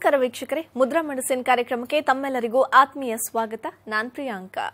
ನಮಸ್ಕಾರ ವೀಕ್ಷಕರೇ ಮುದ್ರಾ ಮೆಡಿಸಿನ್ ಕಾರ್ಯಕ್ರಮಕ್ಕೆ ತಮ್ಮೆಲ್ಲರಿಗೂ ಆತ್ಮೀಯ ಸ್ವಾಗತ ನಾನ್ ಪ್ರಿಯಾಂಕಾ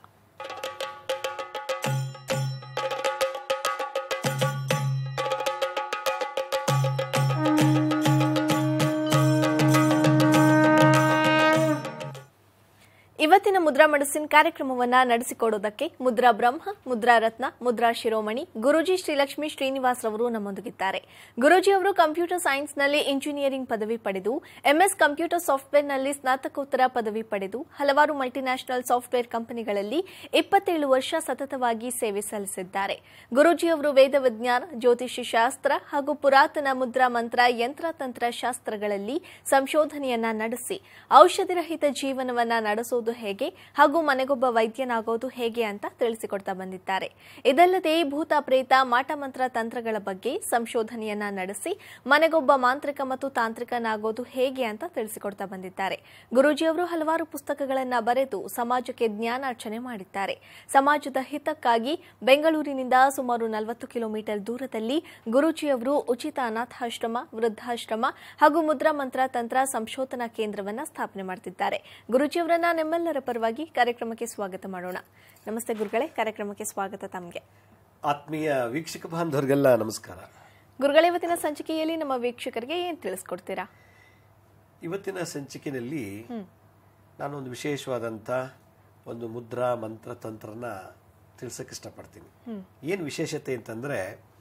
ಇವತ್ತಿನ ಮುದ್ರಾ ಮೆಡಿಸಿನ್ ಕಾರ್ಯಕ್ರಮವನ್ನ ನಡೆಸಿಕೊಡೋದಕ್ಕೆ ಮುದ್ರಾ ಬ್ರಹ್ಮ ಮುದ್ರಾ ರತ್ನ ಮುದ್ರಾ ಶಿರೋಮಣಿ ಗುರುಜಿ ಶ್ರೀಲಕ್ಷ್ಮಿ ಶ್ರೀನಿವಾಸ್ ರವರು ನಮ್ಮೊಂದಿಗಿದ್ದಾರೆ ಗುರುಜಿ ಅವರು ಕಂಪ್ಯೂಟರ್ ಸೈನ್ಸ್ನಲ್ಲಿ ಇಂಜಿನಿಯರಿಂಗ್ ಪದವಿ ಪಡೆದು ಎಂಎಸ್ ಕಂಪ್ಯೂಟರ್ ಸಾಫ್ಟ್ವೇರ್ನಲ್ಲಿ ಸ್ನಾತಕೋತ್ತರ ಪದವಿ ಪಡೆದು ಹಲವಾರು ಮಲ್ಟಿನ್ಯಾಷನಲ್ ಸಾಫ್ಟ್ವೇರ್ ಕಂಪನಿಗಳಲ್ಲಿ ಇಪ್ಪತ್ತೇಳು ವರ್ಷ ಸತತವಾಗಿ ಸೇವೆ ಸಲ್ಲಿಸಿದ್ದಾರೆ ಗುರೂಜಿ ಅವರು ವೇದ ವಿಜ್ಞಾನ ಜ್ಯೋತಿಷಿ ಶಾಸ್ತ್ರ ಹಾಗೂ ಪುರಾತನ ಮುದ್ರಾ ಮಂತ್ರ ಯಂತ್ರತಂತ್ರ ಶಾಸ್ತ್ರಗಳಲ್ಲಿ ಸಂಶೋಧನೆಯನ್ನ ನಡೆಸಿ ಔಷಧಿರಹಿತ ಜೀವನವನ್ನ ನಡೆಸೋದು ಹೇಗೆ ಹಾಗೂ ಮನೆಗೊಬ್ಬ ವೈದ್ಯನಾಗೋದು ಹೇಗೆ ಅಂತ ತಿಳಿಸಿಕೊಡ್ತಾ ಬಂದಿದ್ದಾರೆ ಇದಲ್ಲದೆ ಭೂತ ಪ್ರೇತ ಮಾಟ ಮಂತ್ರ ತಂತ್ರಗಳ ಬಗ್ಗೆ ಸಂಶೋಧನೆಯನ್ನ ನಡೆಸಿ ಮನೆಗೊಬ್ಬ ಮಾಂತ್ರಿಕ ಮತ್ತು ತಾಂತ್ರಿಕನಾಗೋದು ಹೇಗೆ ಅಂತ ತಿಳಿಸಿಕೊಡ್ತಾ ಬಂದಿದ್ದಾರೆ ಗುರೂಜಿ ಅವರು ಹಲವಾರು ಪುಸ್ತಕಗಳನ್ನ ಬರೆದು ಸಮಾಜಕ್ಕೆ ಜ್ಞಾನಾರ್ಚನೆ ಮಾಡಿದ್ದಾರೆ ಸಮಾಜದ ಹಿತಕ್ಕಾಗಿ ಬೆಂಗಳೂರಿನಿಂದ ಸುಮಾರು ನಲವತ್ತು ಕಿಲೋಮೀಟರ್ ದೂರದಲ್ಲಿ ಗುರೂಜಿಯವರು ಉಚಿತ ಅನಾಥಾಶ್ರಮ ವೃದ್ಧಾಶ್ರಮ ಹಾಗೂ ಮುದ್ರಾ ಮಂತ್ರ ತಂತ್ರ ಸಂಶೋಧನಾ ಕೇಂದ್ರವನ್ನ ಸ್ಥಾಪನೆ ಮಾಡುತ್ತಿದ್ದಾರೆ ಗುರೂಜಿಯವರನ್ನ ನಿಮ್ಮೆಲ್ಲರ ಪರವಾಗಿ ಕಾರ್ಯಕ್ರಮಕ್ಕೆ ಸ್ವಾಗತ ಮಾಡೋಣ ನಮಸ್ತೆ ಗುರುಗಳೇ ಕಾರ್ಯಕ್ರಮಕ್ಕೆ ಸ್ವಾಗತ ತಮಗೆ ಆತ್ಮೀಯ ವೀಕ್ಷಕ ಬಾಂಧವರಿಗೆಲ್ಲ ನಮಸ್ಕಾರ ಗುರುಗಳೇ ಇವತ್ತಿನ ಸಂಚಿಕೆಯಲ್ಲಿ ನಮ್ಮ ವೀಕ್ಷಕರಿಗೆ ಏನ್ ತಿಳಿಸ್ಕೊಡ್ತೀರಾ ಇವತ್ತಿನ ಸಂಚಿಕೆಯಲ್ಲಿ ನಾನೊಂದು ವಿಶೇಷವಾದಂಥ ಒಂದು ಮುದ್ರಾ ಮಂತ್ರ ತಂತ್ರನ ತಿಳಿಸಕ್ಕೆ ಇಷ್ಟಪಡ್ತೀನಿ ಏನು ವಿಶೇಷತೆ ಅಂತಂದರೆ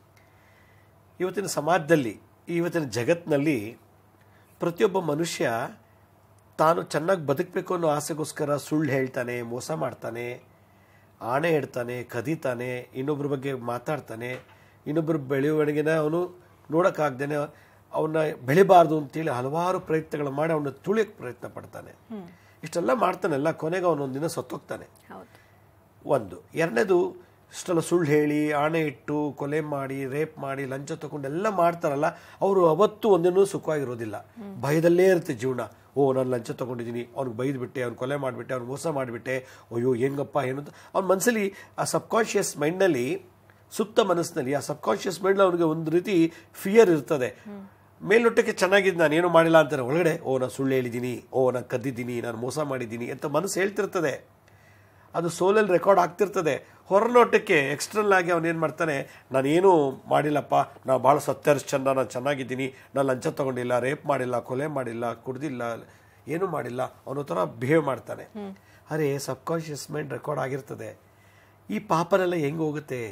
ಇವತ್ತಿನ ಸಮಾಜದಲ್ಲಿ ಇವತ್ತಿನ ಜಗತ್ತಿನಲ್ಲಿ ಪ್ರತಿಯೊಬ್ಬ ಮನುಷ್ಯ ತಾನು ಚೆನ್ನಾಗಿ ಬದುಕಬೇಕು ಅನ್ನೋ ಆಸೆಗೋಸ್ಕರ ಸುಳ್ಳು ಹೇಳ್ತಾನೆ ಮೋಸ ಮಾಡ್ತಾನೆ ಆಣೆ ಇಡ್ತಾನೆ ಕದೀತಾನೆ ಇನ್ನೊಬ್ಬರ ಬಗ್ಗೆ ಮಾತಾಡ್ತಾನೆ ಇನ್ನೊಬ್ಬರ ಬೆಳವಣಿಗೆನ ಅವನು ನೋಡೋಕ್ಕಾಗ್ದೇನೆ ಅವನ್ನ ಬೆಳಿಬಾರ್ದು ಅಂತೇಳಿ ಹಲವಾರು ಪ್ರಯತ್ನಗಳು ಮಾಡಿ ಅವನ್ನ ತುಳಿಯೋಕ್ಕೆ ಪ್ರಯತ್ನ ಪಡ್ತಾನೆ ಇಷ್ಟೆಲ್ಲ ಮಾಡ್ತಾನೆಲ್ಲ ಕೊನೆಗೆ ಅವನೊಂದು ದಿನ ಸತ್ತೋಗ್ತಾನೆ ಹೌದು ಒಂದು ಎರಡನೇದು ಇಷ್ಟೆಲ್ಲ ಸುಳ್ಳು ಹೇಳಿ ಆಣೆ ಇಟ್ಟು ಕೊಲೆ ಮಾಡಿ ರೇಪ್ ಮಾಡಿ ಲಂಚ ತಗೊಂಡು ಎಲ್ಲ ಮಾಡ್ತಾರಲ್ಲ ಅವರು ಅವತ್ತು ಒಂದಿನೂ ಸುಖವಾಗಿರೋದಿಲ್ಲ ಭಯದಲ್ಲೇ ಇರುತ್ತೆ ಜೀವನ ಓ ನಾನು ಲಂಚ ತಗೊಂಡಿದ್ದೀನಿ ಅವ್ನಿಗೆ ಬೈದ್ಬಿಟ್ಟೆ ಅವ್ನು ಕೊಲೆ ಮಾಡಿಬಿಟ್ಟೆ ಅವ್ನು ಮೋಸ ಮಾಡಿಬಿಟ್ಟೆ ಅಯ್ಯೋ ಹೆಂಗಪ್ಪ ಏನು ಅಂತ ಅವ್ನ ಮನಸ್ಸಲ್ಲಿ ಆ ಸಬ್ಕಾನ್ಷಿಯಸ್ ಮೈಂಡ್ನಲ್ಲಿ ಸುಪ್ತ ಮನಸ್ಸಿನಲ್ಲಿ ಆ ಸಬ್ಕಾನ್ಷಿಯಸ್ ಮೈಂಡ್ ಅವನಿಗೆ ಒಂದು ರೀತಿ ಫಿಯರ್ ಇರ್ತದೆ ಮೇಲ್ನೋಟಕ್ಕೆ ಚೆನ್ನಾಗಿದ್ದು ನಾನು ಏನು ಮಾಡಿಲ್ಲ ಅಂತಾರೆ ಒಳಗಡೆ ಓ ನಾನು ಸುಳ್ಳು ಹೇಳಿದ್ದೀನಿ ಓ ನಾನು ಕದ್ದಿದ್ದೀನಿ ನಾನು ಮೋಸ ಮಾಡಿದ್ದೀನಿ ಅಂತ ಮನಸ್ಸು ಹೇಳ್ತಿರ್ತದೆ ಅದು ಸೋಲಲ್ಲಿ ರೆಕಾರ್ಡ್ ಆಗ್ತಿರ್ತದೆ ಹೊರನೋಟಕ್ಕೆ ಎಕ್ಸ್ಟರ್ನಲ್ ಆಗಿ ಅವನು ಏನು ಮಾಡ್ತಾನೆ ನಾನೇನು ಮಾಡಿಲ್ಲಪ್ಪ ನಾನು ಭಾಳ ಸತ್ಯರ್ಸ್ ಚಂದ ನಾನು ಚೆನ್ನಾಗಿದ್ದೀನಿ ನಾನು ಲಂಚ ತಗೊಂಡಿಲ್ಲ ರೇಪ್ ಮಾಡಿಲ್ಲ ಕೊಲೆ ಮಾಡಿಲ್ಲ ಕುಡ್ದಿಲ್ಲ ಏನೂ ಮಾಡಿಲ್ಲ ಅವನ ಥರ ಬಿಹೇವ್ ಮಾಡ್ತಾನೆ ಅರೆ ಸಬ್ಕಾನ್ಷಿಯಸ್ ಮೈಂಡ್ ರೆಕಾರ್ಡ್ ಆಗಿರ್ತದೆ ಈ ಪಾಪನೆಲ್ಲ ಹೆಂಗೆ ಹೋಗುತ್ತೆ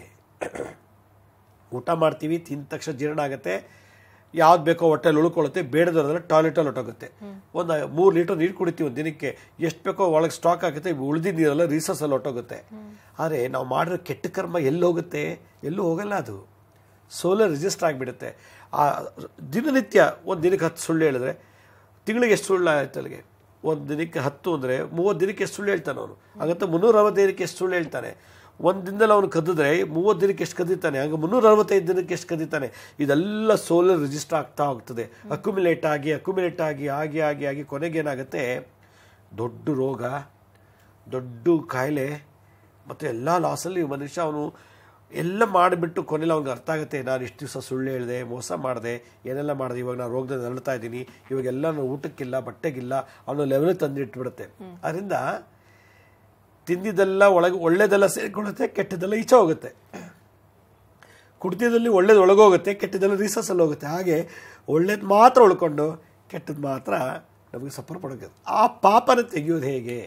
ಊಟ ಮಾಡ್ತೀವಿ ತಿಂದ ತಕ್ಷಣ ಜೀರ್ಣ ಆಗುತ್ತೆ ಯಾವ್ದು ಬೇಕೋ ಹೊಟ್ಟೆಲಿ ಉಳ್ಕೊಳ್ಳುತ್ತೆ ಬೇಡದವರೆಲ್ಲ ಟಾಯ್ಲೆಟಲ್ಲಿ ಹೊಟ್ಟೋಗುತ್ತೆ ಒಂದು ಮೂರು ಲೀಟರ್ ನೀರು ಕುಡಿತೀವಿ ಒಂದು ದಿನಕ್ಕೆ ಎಷ್ಟು ಬೇಕೋ ಒಳಗೆ ಸ್ಟಾಕ್ ಆಗುತ್ತೆ ಉಳಿದಿದ್ದ ನೀರೆಲ್ಲ ರೀಸಸ್ಸಲ್ಲಿ ಹೊಟ್ಟೋಗುತ್ತೆ ಆದರೆ ನಾವು ಮಾಡಿರೋ ಕೆಟ್ಟ ಕರ್ಮ ಎಲ್ಲಿ ಹೋಗುತ್ತೆ ಎಲ್ಲೂ ಹೋಗಲ್ಲ ಅದು ಸೋಲರ್ ರಿಜಿಸ್ಟರ್ ಆಗಿಬಿಡುತ್ತೆ ಆ ದಿನನಿತ್ಯ ಒಂದು ದಿನಕ್ಕೆ ಹತ್ತು ಸುಳ್ಳು ಹೇಳಿದ್ರೆ ತಿಂಗಳಿಗೆ ಎಷ್ಟು ಸುಳ್ಳು ಆಯ್ತು ಅಲ್ಲಿಗೆ ಒಂದು ದಿನಕ್ಕೆ ಹತ್ತು ಅಂದರೆ ಮೂವತ್ತು ದಿನಕ್ಕೆ ಎಷ್ಟು ಸುಳ್ಳು ಹೇಳ್ತಾನೆ ಅವನು ಹಾಗಂತ ಮುನ್ನೂರ ಅರವತ್ತು ದಿನಕ್ಕೆ ಎಷ್ಟು ಸುಳ್ಳು ಹೇಳ್ತಾನೆ ಒಂದು ದಿನದಲ್ಲಿ ಅವನು ಕದ್ದಿದ್ರೆ ಮೂವತ್ತು ದಿನಕ್ಕೆ ಎಷ್ಟು ಕದೀತಾನೆ ಹಾಗೆ ಮುನ್ನೂರ ಅರವತ್ತೈದು ದಿನಕ್ಕೆ ಎಷ್ಟು ಕದೀತಾನೆ ಇದೆಲ್ಲ ಸೋಲರ್ ರಿಜಿಸ್ಟರ್ ಆಗ್ತಾ ಹೋಗ್ತದೆ ಅಕ್ಯುಮಿಲೇಟ್ ಆಗಿ ಅಕ್ಯುಮಿಲೇಟ್ ಆಗಿ ಆಗಿ ಆಗಿ ಆಗಿ ಕೊನೆಗೇನಾಗುತ್ತೆ ದೊಡ್ಡ ರೋಗ ದೊಡ್ಡ ಕಾಯಿಲೆ ಮತ್ತು ಎಲ್ಲ ಲಾಸಲ್ಲಿ ಮನುಷ್ಯ ಅವನು ಎಲ್ಲ ಮಾಡಿಬಿಟ್ಟು ಕೊನೆಯಲ್ಲಿ ಅವ್ನಿಗೆ ಅರ್ಥ ಆಗುತ್ತೆ ನಾನು ಇಷ್ಟು ದಿವಸ ಸುಳ್ಳು ಹೇಳಿದೆ ಮೋಸ ಮಾಡಿದೆ ಏನೆಲ್ಲ ಮಾಡಿದೆ ಇವಾಗ ನಾನು ರೋಗದಲ್ಲಿ ನರಳ್ತಾ ಇದ್ದೀನಿ ಇವಾಗೆಲ್ಲ ನಾನು ಊಟಕ್ಕಿಲ್ಲ ಬಟ್ಟೆಗಿಲ್ಲ ಅವನು ಲೆವೆಲ್ ತಂದಿಟ್ಬಿಡುತ್ತೆ ಅದರಿಂದ ತಿಂದಿದ್ದೆಲ್ಲ ಒಳಗೆ ಒಳ್ಳೇದೆಲ್ಲ ಸೇರಿಕೊಳ್ಳುತ್ತೆ ಕೆಟ್ಟದೆಲ್ಲ ಈಚೆ ಹೋಗುತ್ತೆ ಕುಡ್ತಿದ್ದಲ್ಲಿ ಒಳ್ಳೇದು ಒಳಗೋಗುತ್ತೆ ಕೆಟ್ಟದೆಲ್ಲ ರೀಸಸ್ಸಲ್ಲಿ ಹೋಗುತ್ತೆ ಹಾಗೆ ಒಳ್ಳೇದು ಮಾತ್ರ ಉಳ್ಕೊಂಡು ಕೆಟ್ಟದ್ದು ಮಾತ್ರ ನಮಗೆ ಸಫರ್ ಪಡೋಕೆ ಆ ಪಾಪನ ತೆಗೆಯೋದು ಹೇಗೆ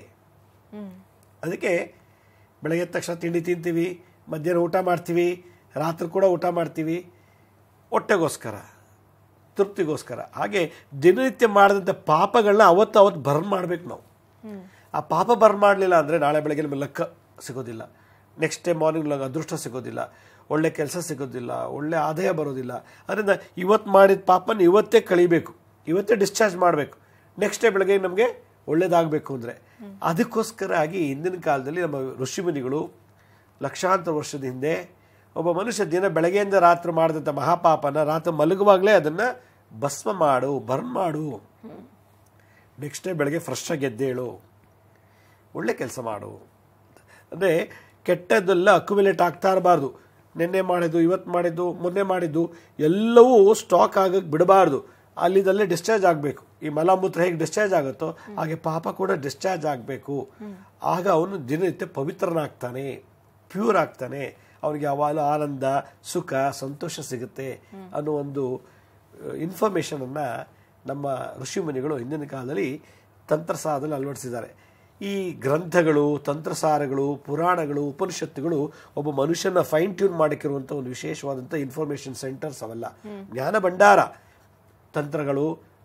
ಅದಕ್ಕೆ ಬೆಳಗ್ಗೆ ಎದ್ದ ತಕ್ಷಣ ತಿಂಡಿ ತಿಂತೀವಿ ಮಧ್ಯಾಹ್ನ ಊಟ ಮಾಡ್ತೀವಿ ರಾತ್ರಿ ಕೂಡ ಊಟ ಮಾಡ್ತೀವಿ ಹೊಟ್ಟೆಗೋಸ್ಕರ ತೃಪ್ತಿಗೋಸ್ಕರ ಹಾಗೆ ದಿನನಿತ್ಯ ಮಾಡಿದಂಥ ಪಾಪಗಳನ್ನ ಅವತ್ತು ಅವತ್ತು ಬರ್ನ್ ಮಾಡ್ಬೇಕು ನಾವು ಆ ಪಾಪ ಬರ್ನ್ ಮಾಡಲಿಲ್ಲ ಅಂದರೆ ನಾಳೆ ಬೆಳಗ್ಗೆ ನಮಗೆ ಲೆಕ್ಕ ಸಿಗೋದಿಲ್ಲ ನೆಕ್ಸ್ಟ್ ಡೇ ಮಾರ್ನಿಂಗ್ ನಮಗೆ ಅದೃಷ್ಟ ಸಿಗೋದಿಲ್ಲ ಒಳ್ಳೆ ಕೆಲಸ ಸಿಗೋದಿಲ್ಲ ಒಳ್ಳೆ ಆದಾಯ ಬರೋದಿಲ್ಲ ಅದರಿಂದ ಇವತ್ತು ಮಾಡಿದ ಪಾಪನ ಇವತ್ತೇ ಕಳಿಬೇಕು ಇವತ್ತೇ ಡಿಸ್ಚಾರ್ಜ್ ಮಾಡಬೇಕು ನೆಕ್ಸ್ಟ್ ಡೇ ಬೆಳಗ್ಗೆ ನಮಗೆ ಒಳ್ಳೇದಾಗಬೇಕು ಅಂದರೆ ಅದಕ್ಕೋಸ್ಕರ ಆಗಿ ಹಿಂದಿನ ಕಾಲದಲ್ಲಿ ನಮ್ಮ ಋಷಿಮುನಿಗಳು ಲಕ್ಷಾಂತರ ವರ್ಷದ ಹಿಂದೆ ಒಬ್ಬ ಮನುಷ್ಯ ದಿನ ಬೆಳಗ್ಗೆಯಿಂದ ರಾತ್ರಿ ಮಾಡಿದಂಥ ಮಹಾಪಾಪನ ರಾತ್ರಿ ಮಲಗುವಾಗಲೇ ಅದನ್ನು ಭಸ್ಮ ಮಾಡು ಬರ್ನ್ ಮಾಡು ನೆಕ್ಸ್ಟ್ ಡೇ ಬೆಳಗ್ಗೆ ಫ್ರೆಶ್ ಆಗಿ ಎದ್ದೇಳು ಒಳ್ಳೆ ಕೆಲಸ ಮಾಡು ಅಂದರೆ ಕೆಟ್ಟದ್ದೆಲ್ಲ ಅಕ್ಯುಮಿಲೇಟ್ ಆಗ್ತಾ ಇರಬಾರ್ದು ನಿನ್ನೆ ಮಾಡಿದ್ದು ಇವತ್ತು ಮಾಡಿದ್ದು ಮೊನ್ನೆ ಮಾಡಿದ್ದು ಎಲ್ಲವೂ ಸ್ಟಾಕ್ ಆಗಕ್ಕೆ ಬಿಡಬಾರ್ದು ಅಲ್ಲಿದಲ್ಲೇ ಡಿಸ್ಚಾರ್ಜ್ ಆಗಬೇಕು ಈ ಮಲಮೂತ್ರ ಹೇಗೆ ಡಿಸ್ಚಾರ್ಜ್ ಆಗುತ್ತೋ ಹಾಗೆ ಪಾಪ ಕೂಡ ಡಿಸ್ಚಾರ್ಜ್ ಆಗಬೇಕು ಆಗ ಅವನು ದಿನನಿತ್ಯ ಪವಿತ್ರನಾಗ್ತಾನೆ ಪ್ಯೂರ್ ಆಗ್ತಾನೆ ಅವನಿಗೆ ಯಾವಾಗಲೂ ಆನಂದ ಸುಖ ಸಂತೋಷ ಸಿಗುತ್ತೆ ಅನ್ನೋ ಒಂದು ಇನ್ಫಾರ್ಮೇಷನನ್ನು ನಮ್ಮ ಋಷಿಮುನಿಗಳು ಹಿಂದಿನ ಕಾಲದಲ್ಲಿ ತಂತ್ರಸಾರದಲ್ಲಿ ಅಳವಡಿಸಿದ್ದಾರೆ ಈ ಗ್ರಂಥಗಳು ತಂತ್ರಸಾರಗಳು ಪುರಾಣಗಳು ಉಪನಿಷತ್ತುಗಳು ಒಬ್ಬ ಮನುಷ್ಯನ ಫೈನ್ ಟ್ಯೂನ್ ಮಾಡಕ್ಕಿರುವಂಥ ಒಂದು ವಿಶೇಷವಾದಂಥ ಇನ್ಫಾರ್ಮೇಷನ್ ಸೆಂಟರ್ಸ್ ಅವೆಲ್ಲ ಜ್ಞಾನ ಭಂಡಾರ ತಂತ್ರಗಳು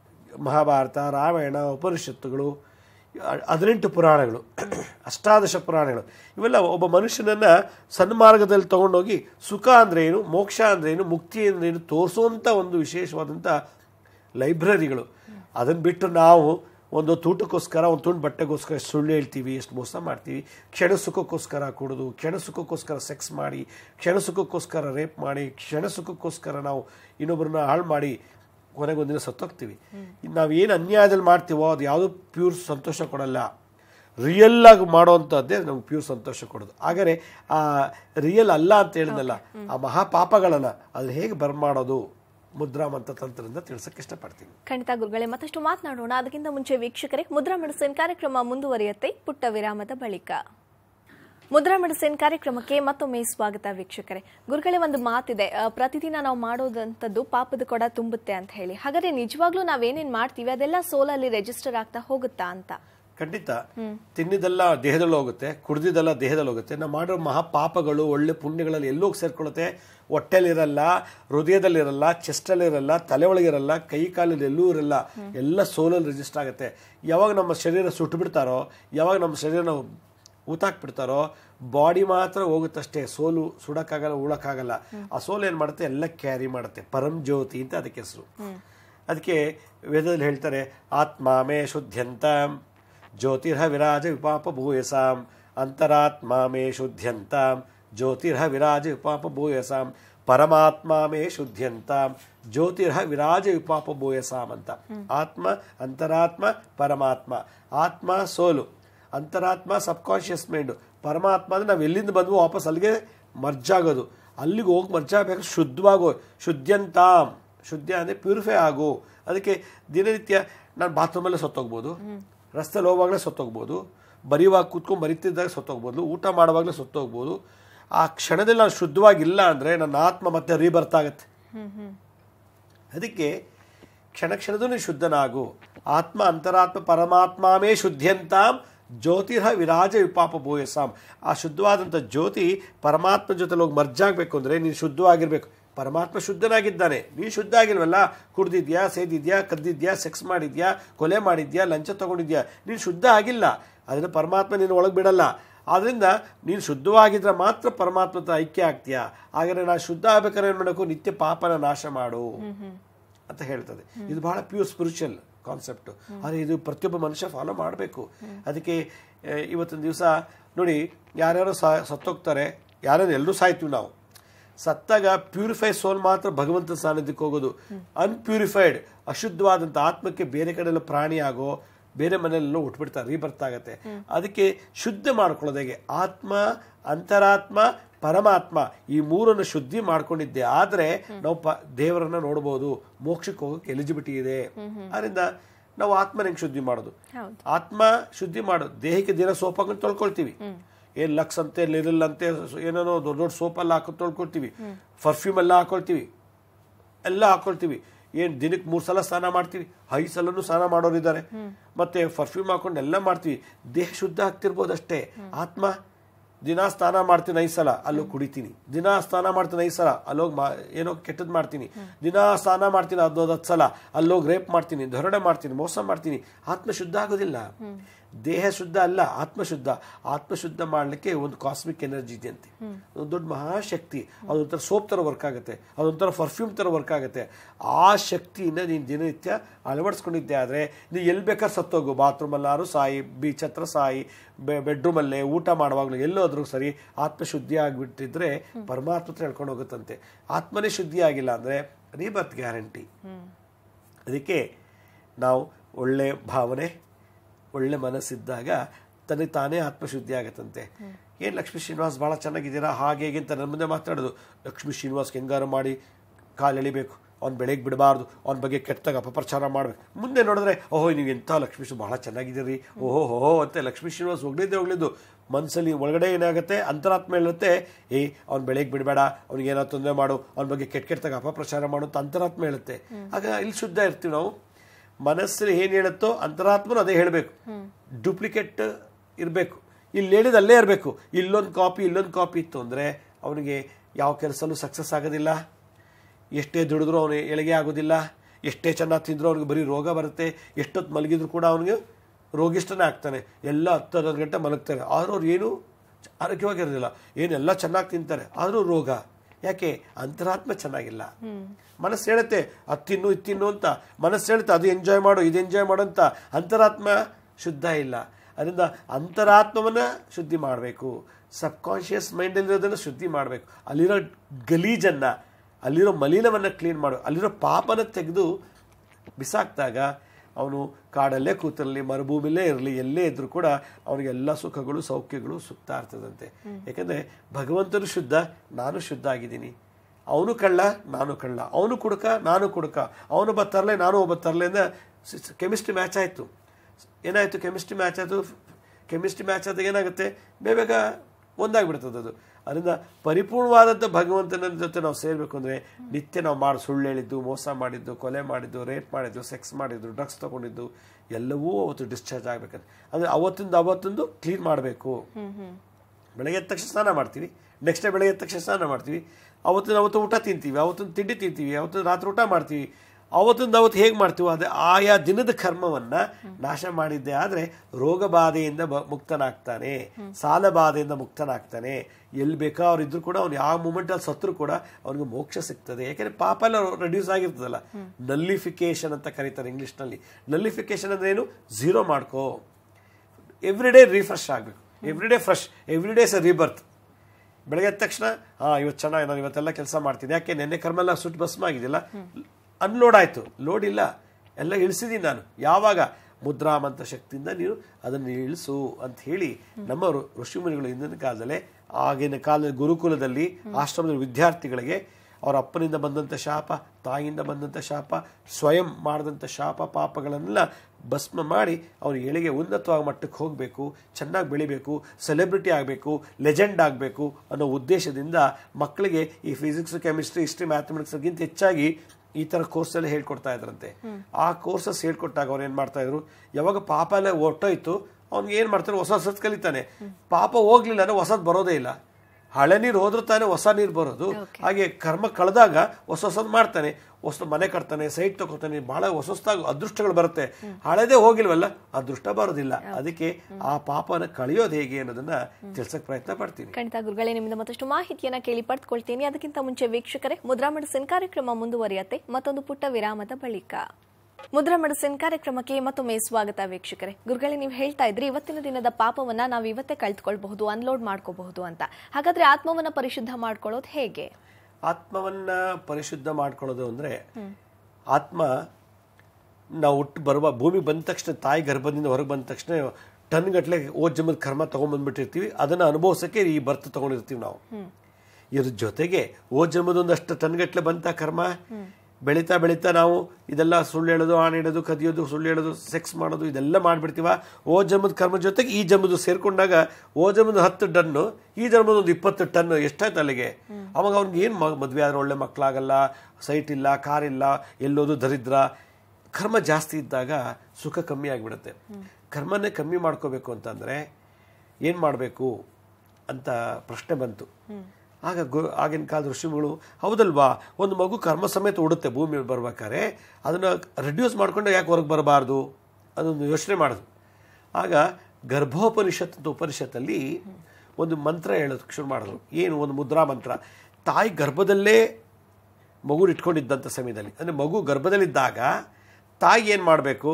ಮಹಾಭಾರತ ರಾಮಾಯಣ ಉಪನಿಷತ್ತುಗಳು ಹದಿನೆಂಟು ಪುರಾಣಗಳು ಅಷ್ಟಾದಶ ಪುರಾಣಗಳು ಇವೆಲ್ಲ ಒಬ್ಬ ಮನುಷ್ಯನನ್ನ ಸನ್ಮಾರ್ಗದಲ್ಲಿ ತಗೊಂಡೋಗಿ ಸುಖ ಅಂದ್ರೆ ಏನು ಮೋಕ್ಷ ಅಂದ್ರೆ ಏನು ಮುಕ್ತಿ ಅಂದ್ರೆ ಏನು ತೋರಿಸುವಂಥ ಒಂದು ವಿಶೇಷವಾದಂಥ ಲೈಬ್ರರಿಗಳು ಅದನ್ನು ಬಿಟ್ಟು ನಾವು ಒಂದು ತೂಟಕ್ಕೋಸ್ಕರ ಒಂದು ತುಂಡು ಬಟ್ಟೆಗೋಸ್ಕರ ಎಷ್ಟು ಸುಳ್ಳು ಹೇಳ್ತೀವಿ ಎಷ್ಟು ಮೋಸ ಮಾಡ್ತೀವಿ ಕ್ಷಣ ಸುಖಕ್ಕೋಸ್ಕರ ಕೊಡೋದು ಕ್ಷಣ ಸುಖಕ್ಕೋಸ್ಕರ ಸೆಕ್ಸ್ ಮಾಡಿ ಕ್ಷಣ ಸುಖಕ್ಕೋಸ್ಕರ ರೇಪ್ ಮಾಡಿ ಕ್ಷಣ ಸುಖಕ್ಕೋಸ್ಕರ ನಾವು ಇನ್ನೊಬ್ಬರನ್ನ ಹಾಳು ಮಾಡಿ ಕೊನೆಗೊಂದಿನ ಸತ್ತೋಗ್ತೀವಿ ನಾವು ಏನು ಅನ್ಯಾಯದಲ್ಲಿ ಮಾಡ್ತೀವೋ ಅದು ಯಾವುದೂ ಪ್ಯೂರ್ ಸಂತೋಷ ಕೊಡಲ್ಲ ರಿಯಲ್ ಆಗಿ ಮಾಡೋವಂಥದ್ದೇ ನಮ್ಗೆ ಪ್ಯೂರ್ ಸಂತೋಷ ಕೊಡೋದು ಹಾಗಾದ್ರೆ ಆ ರಿಯಲ್ ಅಲ್ಲ ಅಂತ ಹೇಳಿದ್ನಲ್ಲ ಆ ಮಹಾಪಾಪಗಳನ್ನ ಅದನ್ನ ಹೇಗೆ ಬರ್ಮಾಡೋದು ಮುದ್ರಾ ಮಂತ್ರ ತಂತ್ರದಿಂದ ತಿಳ್ಸಕ್ಕೆ ಇಷ್ಟಪಡ್ತೀನಿ ಖಂಡಿತ ಗುರುಗಳೇ ಮತ್ತಷ್ಟು ಮಾತನಾಡೋಣ ಅದಕ್ಕಿಂತ ಮುಂಚೆ ವೀಕ್ಷಕರೇ ಮುದ್ರಾ ಮೆಡಿಸಿನ್ ಕಾರ್ಯಕ್ರಮ ಮುಂದುವರಿಯುತ್ತೆ ಪುಟ್ಟ ವಿರಾಮದ ಬಳಿಕ ಮುದ್ರಾ ಮೆಡಿಸಿನ್ ಕಾರ್ಯಕ್ರಮಕ್ಕೆ ಮತ್ತೊಮ್ಮೆ ಸ್ವಾಗತ ವೀಕ್ಷಕರೇ ಗುರುಗಳೇ ಒಂದು ಮಾತಿದೆ ಆ, ಪ್ರತಿದಿನ ನಾವು ಮಾಡೋದಂಥದ್ದು ಪಾಪದ ಕೊಡ ತುಂಬುತ್ತೆ ಅಂತ ಹೇಳಿ ಹಾಗಾದ್ರೆ ನಿಜವಾಗ್ಲೂ ನಾವೇನೇನ್ ಮಾಡ್ತೀವಿ ಅದೆಲ್ಲ ಸೋಲಲ್ಲಿ ರಿಜಿಸ್ಟರ್ ಆಗ್ತಾ ಹೋಗುತ್ತಾ ಅಂತ ಖಂಡಿತ ತಿನ್ನಿದೆಲ್ಲ ದೇಹದಲ್ಲಿ ಹೋಗುತ್ತೆ ಕುಡ್ದಿದ್ದೆಲ್ಲ ದೇಹದಲ್ಲಿ ಹೋಗುತ್ತೆ ನಾವು ಮಾಡೋ ಮಹಾಪಾಪಗಳು ಒಳ್ಳೆ ಪುಣ್ಯಗಳಲ್ಲಿ ಎಲ್ಲೋಗಿ ಸೇರ್ಕೊಳ್ಳುತ್ತೆ ಹೊಟ್ಟೆಲಿರಲ್ಲ ಹೃದಯದಲ್ಲಿರಲ್ಲ ಚೆಸ್ಟಲ್ಲಿರಲ್ಲ ತಲೆ ಒಳಗಿರಲ್ಲ ಕೈ ಕಾಲಲ್ಲಿ ಎಲ್ಲೂ ಇರಲ್ಲ ಎಲ್ಲ ಸೋಲಲ್ಲಿ ರಿಜಿಸ್ಟರ್ ಆಗುತ್ತೆ ಯಾವಾಗ ನಮ್ಮ ಶರೀರ ಸುಟ್ಟು ಬಿಡ್ತಾರೋ ಯಾವಾಗ ನಮ್ಮ ಶರೀರನ ಊತಾಕ್ಬಿಡ್ತಾರೋ ಬಾಡಿ ಮಾತ್ರ ಹೋಗುತ್ತಷ್ಟೇ ಸೋಲು ಸುಡಕ್ಕಾಗಲ್ಲ ಉಳಕ್ಕಾಗಲ್ಲ ಆ ಸೋಲು ಏನು ಮಾಡುತ್ತೆ ಎಲ್ಲ ಕ್ಯಾರಿ ಮಾಡುತ್ತೆ ಪರಂ ಜ್ಯೋತಿ ಅಂತ ಅದಕ್ಕೆ ಹೆಸರು ಅದಕ್ಕೆ ವೇದದಲ್ಲಿ ಹೇಳ್ತಾರೆ ಆತ್ಮ ಮೇ ಶುದ್ಧ್ಯಂತ ಜ್ಯೋತಿರ್ಹ ವಿರಾಜ ವಿಪಾಪ ಭೂಯಸಾಂ ಅಂತರಾತ್ಮ ಮೇ ಶುದ್ಧ್ಯಂತ ಜ್ಯೋತಿರ್ಹ ವಿರಾಜ ವಿಪಾಪ ಭೂಯಸಾಂ ಪರಮಾತ್ಮ ಮೇ ಶುದ್ಧ್ಯಂತ ಜ್ಯೋತಿರ್ಹ ವಿರಾಜ ವಿಪಾಪ ಭೂಯಸಾಂ ಅಂತ ಆತ್ಮ ಅಂತರಾತ್ಮ ಪರಮಾತ್ಮ ಆತ್ಮ ಸೋಲು ಅಂತರಾತ್ಮ ಸಬ್ಕಾನ್ಷಿಯಸ್ ಮೈಂಡ್ ಪರಮಾತ್ಮ ಅಂದ್ರೆ ನಾವು ಎಲ್ಲಿಂದ ಬಂದ್ವು ವಾಪಸ್ ಅಲ್ಲಿಗೆ ಮರ್ಜ್ ಆಗೋದು ಅಲ್ಲಿಗೆ ಹೋಗಿ ಮರ್ಜ್ ಆಗಬೇಕು ಶುದ್ಧವಾಗೋ ಶುದ್ಧಂತಾಂ ಶುದ್ಧ ಅಂದರೆ ಪ್ಯೂರಿಫೈ ಆಗು ಅದಕ್ಕೆ ದಿನನಿತ್ಯ ನಾನು ಬಾತ್ರೂಮಲ್ಲೇ ಸತ್ತೋಗ್ಬೋದು ರಸ್ತೆಲಿ ಹೋಗುವಾಗಲೇ ಸತ್ತೋಗ್ಬೋದು ಬರೆಯುವಾಗ ಕೂತ್ಕೊಂಡು ಬರಿತಿದ್ದಾಗ ಸತ್ತೋಗ್ಬೋದು ಊಟ ಮಾಡುವಾಗಲೇ ಸತ್ತೋಗ್ಬೋದು ಆ ಕ್ಷಣದಲ್ಲಿ ನಾನು ಶುದ್ಧವಾಗಿಲ್ಲ ಅಂದರೆ ನನ್ನ ಆತ್ಮ ಮತ್ತೆ ರೀಬರ್ತ್ ಆಗುತ್ತೆ ಅದಕ್ಕೆ ಕ್ಷಣ ಕ್ಷಣದೂ ನೀನು ಶುದ್ಧನಾಗು ಆತ್ಮ ಅಂತರಾತ್ಮ ಪರಮಾತ್ಮನೇ ಶುದ್ಧಂತಾಂ ಜ್ಯೋತಿರ್ಹ ವಿರಾಜ ವಿಪಾಪ ಭೂಯಸಾಂ ಆ ಶುದ್ಧವಾದಂಥ ಜ್ಯೋತಿ ಪರಮಾತ್ಮ ಜೊತೆ ಹೋಗಿ ಮರ್ಜಾಗಬೇಕು ಅಂದರೆ ನೀನು ಶುದ್ಧವಾಗಿರ್ಬೇಕು ಪರಮಾತ್ಮ ಶುದ್ಧನಾಗಿದ್ದಾನೆ ನೀನು ಶುದ್ಧ ಆಗಿಲ್ವಲ್ಲ ಕುಡ್ದಿದ್ಯಾ ಸೇದಿದ್ಯಾ ಕದ್ದಿದ್ಯಾ ಸೆಕ್ಸ್ ಮಾಡಿದ್ಯಾ ಕೊಲೆ ಮಾಡಿದ್ಯಾ ಲಂಚ ತಗೊಂಡಿದ್ಯಾ ನೀನು ಶುದ್ಧ ಆಗಿಲ್ಲ ಅದನ್ನು ಪರಮಾತ್ಮ ನೀನು ಒಳಗೆ ಬಿಡಲ್ಲ ಆದ್ರಿಂದ ನೀನು ಶುದ್ಧವಾಗಿದ್ರೆ ಮಾತ್ರ ಪರಮಾತ್ಮ ಹತ್ರ ಐಕ್ಯ ಆಗ್ತೀಯಾ ಹಾಗಾದ್ರೆ ನಾನು ಶುದ್ಧ ಆಗ್ಬೇಕಾದ್ರೆ ಏನು ಮಾಡಬೇಕು ನಿತ್ಯ ಪಾಪನ ನಾಶ ಮಾಡು ಅಂತ ಹೇಳ್ತದೆ ಇದು ಬಹಳ ಪ್ಯೂರ್ ಸ್ಪಿರಿಚುವಲ್ ಕಾನ್ಸೆಪ್ಟ್ ಆದರೆ ಇದು ಪ್ರತಿಯೊಬ್ಬ ಮನುಷ್ಯ ಫಾಲೋ ಮಾಡಬೇಕು ಅದಕ್ಕೆ ಆ, ಇವತ್ತಿನ ದಿವಸ ನೋಡಿ ಯಾರ್ಯಾರೋ ಸಾ ಸತ್ತೋಗ್ತಾರೆ ಯಾರ್ಯಾರು ಎಲ್ಲರೂ ಸಾಯ್ತೀವಿ ನಾವು ಸತ್ತಾಗ ಪ್ಯೂರಿಫೈ ಸೋಲ್ ಮಾತ್ರ ಭಗವಂತನ ಸಾನ್ನಿಧ್ಯಕ್ಕೆ ಹೋಗೋದು ಅನ್ಪ್ಯೂರಿಫೈಡ್ ಅಶುದ್ಧವಾದಂಥ ಆತ್ಮಕ್ಕೆ ಬೇರೆ ಕಡೆ ಎಲ್ಲ ಪ್ರಾಣಿ ಆಗೋ ಬೇರೆ ಮನೆಯಲ್ಲೆಲ್ಲೋ ಉಟ್ಬಿಡ್ತಾರೆ ರೀಬರ್ತ್ ಆಗತ್ತೆ ಅದಕ್ಕೆ ಶುದ್ಧ ಮಾಡ್ಕೊಳ್ಳೋದು ಹೇಗೆ ಆತ್ಮ ಅಂತರಾತ್ಮ ಪರಮಾತ್ಮ ಈ ಮೂರನ್ನು ಶುದ್ಧಿ ಮಾಡ್ಕೊಂಡಿದ್ದೆ ಆದ್ರೆ ನಾವು ಪ ದೇವರನ್ನ ನೋಡ್ಬೋದು ಮೋಕ್ಷಕ್ಕೆ ಹೋಗಕ್ಕೆ ಎಲಿಜಿಬಿಲಿಟಿ ಇದೆ ಅದರಿಂದ ನಾವು ಆತ್ಮನ ಹೆಂಗ್ ಶುದ್ಧಿ ಮಾಡೋದು ಹೌದು ಆತ್ಮ ಶುದ್ಧಿ ಮಾಡೋದು ದೇಹಕ್ಕೆ ದಿನ ಸೋಪ್ ಹಾಕೊಂಡು ತೊಳ್ಕೊಳ್ತೀವಿ ಏನ್ ಲಕ್ಸ್ ಅಂತೆ ಲಿರಿಲ್ ಅಂತೆ ಏನೇನೋ ದೊಡ್ಡ ದೊಡ್ಡ ಸೋಪ್ ಎಲ್ಲ ಹಾಕೊಂಡು ತೊಳ್ಕೊಳ್ತೀವಿ ಪರ್ಫ್ಯೂಮ್ ಎಲ್ಲ ಹಾಕೊಳ್ತೀವಿ ಎಲ್ಲ ಹಾಕೊಳ್ತೀವಿ ಏನ್ ದಿನಕ್ಕೆ ಮೂರ್ ಸಲ ಸ್ನಾನ ಮಾಡ್ತೀವಿ ಐದು ಸಲನು ಸ್ನಾನ ಮಾಡೋರಿದ್ದಾರೆ ಮತ್ತೆ ಪರ್ಫ್ಯೂಮ್ ಹಾಕೊಂಡು ಎಲ್ಲ ಮಾಡ್ತೀವಿ ದೇಹ ಶುದ್ಧ ಆಗ್ತಿರ್ಬೋದು ಅಷ್ಟೇ ಆತ್ಮ ದಿನ ಸ್ನಾನ ಮಾಡ್ತೀನಿ ಐದು ಸಲ ಅಲ್ಲೋಗಿ ಕುಡಿತೀನಿ ದಿನ ಸ್ನಾನ ಮಾಡ್ತೀನಿ ಐದು ಸಲ ಅಲ್ಲೋಗಿ ಮಾ ಏನೋ ಕೆಟ್ಟದ್ ಮಾಡ್ತೀನಿ ದಿನ ಸ್ನಾನ ಮಾಡ್ತೀನಿ ಹದಿನೈದು ಹತ್ತು ಸಲ ಅಲ್ಲೋಗಿ ರೇಪ್ ಮಾಡ್ತೀನಿ ಧರಣೆ ಮಾಡ್ತೀನಿ ಮೋಸ ಮಾಡ್ತೀನಿ ಆತ್ಮ ಶುದ್ಧ ಆಗೋದಿಲ್ಲ ದೇಹ ಶುದ್ಧ ಅಲ್ಲ ಆತ್ಮ ಶುದ್ಧ ಆತ್ಮ ಶುದ್ಧ ಮಾಡಲಿಕ್ಕೆ ಒಂದು ಕಾಸ್ಮಿಕ್ ಎನರ್ಜಿ ಇದೆಯಂತೆ ಒಂದು ದೊಡ್ಡ ಮಹಾಶಕ್ತಿ ಅದೊಂಥರ ಸೋಪ್ ಥರ ವರ್ಕ್ ಆಗುತ್ತೆ ಅದೊಂಥರ ಪರ್ಫ್ಯೂಮ್ ಥರ ವರ್ಕ್ ಆಗುತ್ತೆ ಆ ಶಕ್ತಿಯಿಂದ ನೀನು ದಿನನಿತ್ಯ ಅಳವಡಿಸ್ಕೊಂಡಿದ್ದೆ ಆದರೆ ನೀನು ಎಲ್ಲಿ ಬೇಕಾದ್ರೆ ಸತ್ತೋಗು ಬಾತ್ರೂಮಲ್ಲಾರು ಸಾಯಿ ಬೀಚ್ ಹತ್ರ ಸಾಯಿ ಬೆಡ್ರೂಮಲ್ಲೇ ಊಟ ಮಾಡುವಾಗಲೂ ಎಲ್ಲೋದ್ರೂ ಸರಿ ಆತ್ಮ ಶುದ್ಧಿ ಆಗಿಬಿಟ್ಟಿದ್ರೆ ಪರಮಾತ್ಮ ಹತ್ರ ಹೇಳ್ಕೊಂಡು ಹೋಗುತ್ತಂತೆ ಆತ್ಮನೇ ಶುದ್ಧಿ ಆಗಿಲ್ಲ ಅಂದರೆ ರೀಬರ್ತ್ ಗ್ಯಾರಂಟಿ ಅದಕ್ಕೆ ನಾವು ಒಳ್ಳೆ ಭಾವನೆ ಒಳ್ಳೆ ಮನಸ್ಸಿದ್ದಾಗ ತನಗೆ ತಾನೇ ಆತ್ಮಶುದ್ಧಿ ಆಗತ್ತಂತೆ ಏನು ಲಕ್ಷ್ಮೀ ಶ್ರೀನಿವಾಸ್ ಭಾಳ ಚೆನ್ನಾಗಿದ್ದೀರಾ ಹಾಗೆ ಹೀಗೆ ಅಂತ ನನ್ನ ಮುಂದೆ ಮಾತಾಡೋದು ಲಕ್ಷ್ಮೀ ಶ್ರೀನಿವಾಸ್ ಹೆಂಗಾರು ಮಾಡಿ ಕಾಲು ಎಳಿಬೇಕು ಅವ್ನ ಬೆಳಗ್ಗೆ ಬಿಡಬಾರ್ದು ಅವನ ಬಗ್ಗೆ ಕೆಟ್ಟದಾಗ ಅಪಪ್ರಚಾರ ಮಾಡ್ಬೇಕು ಮುಂದೆ ನೋಡಿದ್ರೆ ಓಹೋ ನೀವು ಎಂಥ ಲಕ್ಷ್ಮೀಶ್ ಬಹಳ ಚೆನ್ನಾಗಿದ್ದೀರಿ ಓಹೋ ಹೋ ಅಂತ ಲಕ್ಷ್ಮೀ ಶ್ರೀನಿವಾಸ್ ಹೋಗ್ಲಿದ್ದೆ ಹೋಗ್ಲಿದ್ದು ಮನಸ್ಸಲ್ಲಿ ಒಳಗಡೆ ಏನಾಗುತ್ತೆ ಅಂತರಾತ್ಮ ಹೇಳುತ್ತೆ ಏ ಅವ್ನು ಬೆಳಗ್ಗೆ ಬಿಡಬೇಡ ಅವ್ನಿಗೆ ಏನೋ ತೊಂದರೆ ಮಾಡು ಅವನ ಬಗ್ಗೆ ಕೆಟ್ಟ ಕೆಟ್ಟದಾಗ ಅಪಪ್ರಚಾರ ಮಾಡು ಅಂತ ಅಂತರಾತ್ಮ ಹೇಳುತ್ತೆ ಆಗ ಇಲ್ಲಿ ಶುದ್ಧ ಇರ್ತೀವಿ ನಾವು ಮನಸ್ಸಲ್ಲಿ ಏನು ಹೇಳುತ್ತೋ ಅಂತರಾತ್ಮನು ಅದೇ ಹೇಳಬೇಕು ಡೂಪ್ಲಿಕೇಟ್ ಇರಬೇಕು ಇಲ್ಲಿ ಹೇಳಿದ ಅಲ್ಲೇ ಇರಬೇಕು ಇಲ್ಲೊಂದು ಕಾಪಿ ಇಲ್ಲೊಂದು ಕಾಪಿ ಇತ್ತು ಅಂದರೆ ಅವನಿಗೆ ಯಾವ ಕೆಲಸನೂ ಸಕ್ಸಸ್ ಆಗೋದಿಲ್ಲ ಎಷ್ಟೇ ದುಡಿದ್ರೂ ಅವನು ಏಳಿಗೆ ಆಗೋದಿಲ್ಲ ಎಷ್ಟೇ ಚೆನ್ನಾಗಿ ತಿಂದರೂ ಅವ್ನಿಗೆ ಬರೀ ರೋಗ ಬರುತ್ತೆ ಎಷ್ಟೊತ್ತು ಮಲಗಿದ್ರು ಕೂಡ ಅವನಿಗೆ ರೋಗಿಷ್ಠನೇ ಆಗ್ತಾನೆ ಎಲ್ಲ ಹತ್ತು ಹನ್ನೊಂದು ಗಂಟೆ ಮಲಗ್ತಾರೆ ಆದರೂ ಅವ್ರು ಏನು ಆರೋಗ್ಯವಾಗಿರೋದಿಲ್ಲ ಏನೆಲ್ಲ ಚೆನ್ನಾಗಿ ತಿಂತಾರೆ ಆದರೂ ರೋಗ ಯಾಕೆ ಅಂತರಾತ್ಮ ಚೆನ್ನಾಗಿಲ್ಲ ಮನಸ್ಸು ಹೇಳುತ್ತೆ ಅದು ತಿನ್ನು ಇದು ತಿನ್ನು ಅಂತ ಮನಸ್ಸು ಹೇಳುತ್ತೆ ಅದು ಎಂಜಾಯ್ ಮಾಡು ಇದು ಎಂಜಾಯ್ ಮಾಡು ಅಂತ ಅಂತರಾತ್ಮ ಶುದ್ಧ ಇಲ್ಲ ಅದರಿಂದ ಅಂತರಾತ್ಮವನ್ನ ಶುದ್ಧಿ ಮಾಡಬೇಕು ಸಬ್ ಕಾನ್ಷಿಯಸ್ ಮೈಂಡಲ್ಲಿರೋದನ್ನು ಶುದ್ಧಿ ಮಾಡಬೇಕು ಅಲ್ಲಿರೋ ಗಲೀಜನ್ನು ಅಲ್ಲಿರೋ ಮಲಿನವನ್ನು ಕ್ಲೀನ್ ಮಾಡು ಅಲ್ಲಿರೋ ಪಾಪನ ತೆಗೆದು ಬಿಸಾಕ್ದಾಗ ಅವನು ಕಾಡಲ್ಲೇ ಕೂತಿರಲಿ ಮರುಭೂಮಿಲೇ ಇರಲಿ ಎಲ್ಲೇ ಇದ್ರೂ ಕೂಡ ಅವನಿಗೆ ಎಲ್ಲ ಸುಖಗಳು ಸೌಖ್ಯಗಳು ಸುತ್ತಾ ಇರ್ತದಂತೆ ಯಾಕಂದರೆ ಭಗವಂತನು ಶುದ್ಧ ನಾನು ಶುದ್ಧ ಆಗಿದ್ದೀನಿ ಅವನು ಕಳ್ಳ ನಾನು ಕಳ್ಳ ಅವನು ಕುಡುಕ ನಾನು ಕುಡುಕ ಅವನು ಒಬ್ಬ ತರಲೆ ನಾನು ಒಬ್ಬ ತರಲೆ ಅಂತ ಕೆಮಿಸ್ಟ್ರಿ ಮ್ಯಾಚ್ ಆಯಿತು ಏನಾಯಿತು ಕೆಮಿಸ್ಟ್ರಿ ಮ್ಯಾಚ್ ಆಯಿತು ಕೆಮಿಸ್ಟ್ರಿ ಮ್ಯಾಚ್ ಆದಾಗ ಏನಾಗುತ್ತೆ ಬೇಗ ಒಂದಾಗ್ಬಿಡ್ತದೆ ಅದು ಅದರಿಂದ ಪರಿಪೂರ್ಣವಾದಂಥ ಭಗವಂತನ ಜೊತೆ ನಾವು ಸೇರಬೇಕು ಅಂದರೆ ನಿತ್ಯ ನಾವು ಮಾಡಿ ಸುಳ್ಳು ಹೇಳಿದ್ದು ಮೋಸ ಮಾಡಿದ್ದು ಕೊಲೆ ಮಾಡಿದ್ದು ರೇಪ್ ಮಾಡಿದ್ದು ಸೆಕ್ಸ್ ಮಾಡಿದ್ದು ಡ್ರಗ್ಸ್ ತೊಗೊಂಡಿದ್ದು ಎಲ್ಲವೂ ಅವತ್ತು ಡಿಸ್ಚಾರ್ಜ್ ಆಗಬೇಕಂತ ಅಂದರೆ ಅವತ್ತಿಂದ ಅವತ್ತೊಂದು ಕ್ಲೀನ್ ಮಾಡಬೇಕು ಬೆಳಗ್ಗೆ ಎದ್ದ ತಕ್ಷಣ ಸ್ನಾನ ಮಾಡ್ತೀವಿ ನೆಕ್ಸ್ಟ್ ಡೇ ಬೆಳಗ್ಗೆ ಎದ್ದ ತಕ್ಷಣ ಸ್ನಾನ ಮಾಡ್ತೀವಿ ಅವತ್ತಿನ ಅವತ್ತು ಊಟ ತಿಂತೀವಿ ಅವತ್ತಿನ ತಿಂಡಿ ತಿಂತೀವಿ ಅವತ್ತಿನ ರಾತ್ರಿ ಊಟ ಮಾಡ್ತೀವಿ ಅವತ್ತಿಂದ ಅವತ್ತು ಹೇಗೆ ಮಾಡ್ತೀವೋ ಅದೇ ಆಯಾ ದಿನದ ಕರ್ಮವನ್ನ ನಾಶ ಮಾಡಿದ್ದೆ ಆದರೆ ರೋಗ ಬಾಧೆಯಿಂದ ಬ ಮುಕ್ತನಾಗ್ತಾನೆ ಸಾಲ ಬಾಧೆಯಿಂದ ಮುಕ್ತನಾಗ್ತಾನೆ ಎಲ್ಲಿ ಬೇಕಾ ಅವ್ರು ಇದ್ರು ಕೂಡ ಅವ್ನು ಯಾವ ಮೂಮೆಂಟಲ್ಲಿ ಸತ್ರು ಕೂಡ ಅವ್ನಿಗೆ ಮೋಕ್ಷ ಸಿಗ್ತದೆ ಯಾಕೆಂದ್ರೆ ಪಾಪ ಎಲ್ಲ ರೆಡ್ಯೂಸ್ ಆಗಿರ್ತದಲ್ಲ ನಲ್ಲಿಫಿಕೇಶನ್ ಅಂತ ಕರೀತಾರೆ ಇಂಗ್ಲೀಷ್ನಲ್ಲಿ ನಲ್ಲಿಫಿಕೇಶನ್ ಅಂದ್ರೆ ಏನು ಝೀರೋ ಮಾಡ್ಕೋ ಎವ್ರಿ ಡೇ ರೀಫ್ರೆಶ್ ಆಗಬೇಕು every day fresh every day ಸ ರೀಬರ್ತ್ ಬೆಳಗ್ಗೆ ಎದ್ದ ತಕ್ಷಣ ಹಾಂ ಇವತ್ತು ಚೆನ್ನಾಗಿ ನಾನು ಇವತ್ತೆಲ್ಲ ಕೆಲಸ ಮಾಡ್ತೀನಿ ಯಾಕೆ ನೆನ್ನೆ ಕರ್ಮ ಎಲ್ಲ ಸುಟ್ಟು ಭಸ್ಮ ಆಗಿದೆಯಲ್ಲ ಅನ್ಲೋಡ್ ಆಯಿತು ಲೋಡ್ ಇಲ್ಲ ಎಲ್ಲ ಇಳಿಸಿದ್ದೀನಿ ನಾನು ಯಾವಾಗ ಮುದ್ರಾಮಂತ ಶಕ್ತಿಯಿಂದ ನೀನು ಅದನ್ನು ಇಳಿಸು ಅಂತ ಹೇಳಿ ನಮ್ಮ ಋ- ಋಷಿಮುನಿಗಳು ಹಿಂದಿನ ಕಾಲದಲ್ಲೇ ಆಗಿನ ಕಾಲದ ಗುರುಕುಲದಲ್ಲಿ ಆಶ್ರಮದ ವಿದ್ಯಾರ್ಥಿಗಳಿಗೆ ಅವರ ಅಪ್ಪನಿಂದ ಬಂದಂಥ ಶಾಪ ತಾಯಿಯಿಂದ ಬಂದಂಥ ಶಾಪ ಸ್ವಯಂ ಮಾಡಿದಂಥ ಶಾಪ ಪಾಪಗಳನ್ನೆಲ್ಲ ಭಸ್ಮ ಮಾಡಿ ಅವನು ಎಳೆಗೆ ಉನ್ನತವಾದ ಮಟ್ಟಕ್ಕೆ ಹೋಗಬೇಕು ಚೆನ್ನಾಗಿ ಬೆಳಿಬೇಕು ಸೆಲೆಬ್ರಿಟಿ ಆಗಬೇಕು ಲೆಜೆಂಡ್ ಆಗಬೇಕು ಅನ್ನೋ ಉದ್ದೇಶದಿಂದ ಮಕ್ಕಳಿಗೆ ಈ ಫಿಸಿಕ್ಸ್ ಕೆಮಿಸ್ಟ್ರಿ ಹಿಸ್ಟ್ರಿ ಮ್ಯಾಥಮೆಟಿಕ್ಸ್ಗಿಂತ ಹೆಚ್ಚಾಗಿ ಈ ಥರ ಕೋರ್ಸ್ ಎಲ್ಲ ಹೇಳ್ಕೊಡ್ತಾ ಇದ್ರಂತೆ ಆ ಕೋರ್ಸಸ್ ಹೇಳ್ಕೊಟ್ಟಾಗ ಅವ್ರು ಏನು ಮಾಡ್ತಾ ಇದ್ರು ಯಾವಾಗ ಪಾಪ ಎಲ್ಲ ಹೊಟ್ಟೋಯ್ತು ಅವ್ನಿಗೆ ಏನು ಮಾಡ್ತಾರೆ ಹೊಸ ಹೊಸದ್ ಕಲಿತಾನೆ ಪಾಪ ಹೋಗ್ಲಿಲ್ಲ ಅಂದ್ರೆ ಹೊಸದ್ ಬರೋದೇ ಇಲ್ಲ ಹಳೆ ನೀರು ಹೋದ್ರೂ ತಾನೇ ಹೊಸ ನೀರು ಬರೋದು ಹಾಗೆ ಕರ್ಮ ಕಳೆದಾಗ ಹೊಸ ಹೊಸದ್ ಮಾಡ್ತಾನೆ ಹೊಸ ಮನೆ ಕಟ್ತಾನೆ ಸೈಟ್ ತಗೋತಾನೆ ಬಹಳ ಹೊಸ ಹೊಸದಾಗಿ ಅದೃಷ್ಟಗಳು ಬರುತ್ತೆ ಹಳೆದೇ ಹೋಗಿಲ್ವಲ್ಲ ಅದೃಷ್ಟ ಬರೋದಿಲ್ಲ ಅದಕ್ಕೆ ಆ ಪಾಪನ ಕಳೆಯೋದು ಹೇಗೆ ಅನ್ನೋದನ್ನ ತಿಳ್ಸಕ್ ಪ್ರಯತ್ನ ಪಡ್ತೀನಿ ಖಂಡಿತ ಗುರುಗಳೇ ನಿಮ್ಮಿಂದ ಮತ್ತಷ್ಟು ಮಾಹಿತಿಯನ್ನ ಕೇಳಿ ಪಡೆದುಕೊಳ್ತೀನಿ ಅದಕ್ಕಿಂತ ಮುಂಚೆ ವೀಕ್ಷಕರೇ ಮುದ್ರಾ ಮೆಡಿಸಿನ್ ಕಾರ್ಯಕ್ರಮ ಮುಂದುವರಿಯತ್ತೆ ಮತ್ತೊಂದು ಪುಟ್ಟ ವಿರಾಮದ ಬಳಿಕ ಮುದ್ರಾ ಮೆಡಿಸಿನ್ ಕಾರ್ಯಕ್ರಮಕ್ಕೆ ಮತ್ತೊಮ್ಮೆ ಸ್ವಾಗತ ವೀಕ್ಷಕರೇ ಗುರುಗಳೇ ನೀವು ಹೇಳ್ತಾ ಇದ್ರಿ ಇವತ್ತಿನ ದಿನದ ಪಾಪವನ್ನ ನಾವು ಇವತ್ತೇ ಕಳ್ತ್ಕೊಳ್ಬಹುದು ಅನ್ಲೋಡ್ ಮಾಡ್ಕೋಬಹುದು ಅಂತ ಹಾಗಾದ್ರೆ ಆತ್ಮವನ್ನ ಪರಿಶುದ್ಧ ಮಾಡ್ಕೊಳ್ಳೋದು ಹೇಗೆ ಆತ್ಮವನ್ನ ಪರಿಶುದ್ಧ ಮಾಡ್ಕೊಳ್ಳೋದು ಅಂದ್ರೆ ಆತ್ಮ ನಾವು ಹುಟ್ಟು ಬರುವ ಭೂಮಿ ಬಂದ ತಕ್ಷಣ ತಾಯಿ ಗರ್ಭದಿಂದ ಹೊರಗೆ ಬಂದ ತಕ್ಷಣ ಟನ್ ಗಟ್ಟಲೆ ಓದ್ ಜನ್ಮದ ಕರ್ಮ ತಗೊಂಡ್ಬಂದ್ಬಿಟ್ಟಿರ್ತೀವಿ ಅದನ್ನ ಅನುಭವಿಸಕ್ಕೆ ಈ ಬರ್ತ್ ತಗೊಂಡಿರ್ತೀವಿ ನಾವು ಇದ್ರ ಜೊತೆಗೆ ಓದ್ ಜನ್ಮದೊಂದಷ್ಟು ಟನ್ ಗಟ್ಟಲೆ ಬಂತ ಕರ್ಮ ಬೆಳೀತಾ ಬೆಳೀತಾ ನಾವು ಇದೆಲ್ಲ ಸುಳ್ಳು ಹೇಳೋದು ಆಣೆ ಹೇಳೋದು ಕದಿಯೋದು ಸುಳ್ಳು ಹೇಳೋದು ಸೆಕ್ಸ್ ಮಾಡೋದು ಇದೆಲ್ಲ ಮಾಡ್ಬಿಡ್ತೀವ ಓ ಜನ್ಮದ ಕರ್ಮ ಜೊತೆಗೆ ಈ ಜನ್ಮದು ಸೇರ್ಕೊಂಡಾಗ ಓ ಜನ್ಮದ ಹತ್ತು ಟನ್ನು ಈ ಜನ್ಮದ ಒಂದು ಇಪ್ಪತ್ತು ಟನ್ ಎಷ್ಟಾಯ್ತು ಅಲ್ಲಿಗೆ ಅವಾಗ ಅವ್ನಿಗೆ ಏನು ಮದುವೆ ಆದ್ರೆ ಒಳ್ಳೆ ಮಕ್ಕಳಾಗಲ್ಲ ಸೈಟ್ ಇಲ್ಲ ಕಾರ್ ಇಲ್ಲ ಎಲ್ಲೋದು ದರಿದ್ರ ಕರ್ಮ ಜಾಸ್ತಿ ಇದ್ದಾಗ ಸುಖ ಕಮ್ಮಿ ಆಗಿಬಿಡುತ್ತೆ ಕರ್ಮನೇ ಕಮ್ಮಿ ಮಾಡ್ಕೋಬೇಕು ಅಂತಂದ್ರೆ ಏನು ಮಾಡಬೇಕು ಅಂತ ಪ್ರಶ್ನೆ ಬಂತು ಆಗ ಗು ಆಗಿನ ಕಾಲದ ಋಷಿಗಳು ಹೌದಲ್ವಾ ಒಂದು ಮಗು ಕರ್ಮ ಸಮೇತ ಉಡುತ್ತೆ ಭೂಮಿ ಮೇಲೆ ಬರ್ಬೇಕಾದ್ರೆ ಅದನ್ನು ರೆಡ್ಯೂಸ್ ಮಾಡ್ಕೊಂಡು ಯಾಕೆ ಹೊರಗೆ ಬರಬಾರ್ದು ಅದೊಂದು ಯೋಚನೆ ಮಾಡಿದ್ರು ಆಗ ಗರ್ಭೋಪನಿಷತ್ ಅಂತ ಉಪನಿಷತ್ತಲ್ಲಿ ಒಂದು ಮಂತ್ರ ಹೇಳೋದಕ್ಕೆ ಶುರು ಮಾಡಿದ್ರು ಏನು ಒಂದು ಮುದ್ರಾ ಮಂತ್ರ ತಾಯಿ ಗರ್ಭದಲ್ಲೇ ಮಗು ಇಟ್ಕೊಂಡಿದ್ದಂಥ ಸಮಯದಲ್ಲಿ ಅಂದರೆ ಮಗು ಗರ್ಭದಲ್ಲಿದ್ದಾಗ ತಾಯಿ ಏನು ಮಾಡಬೇಕು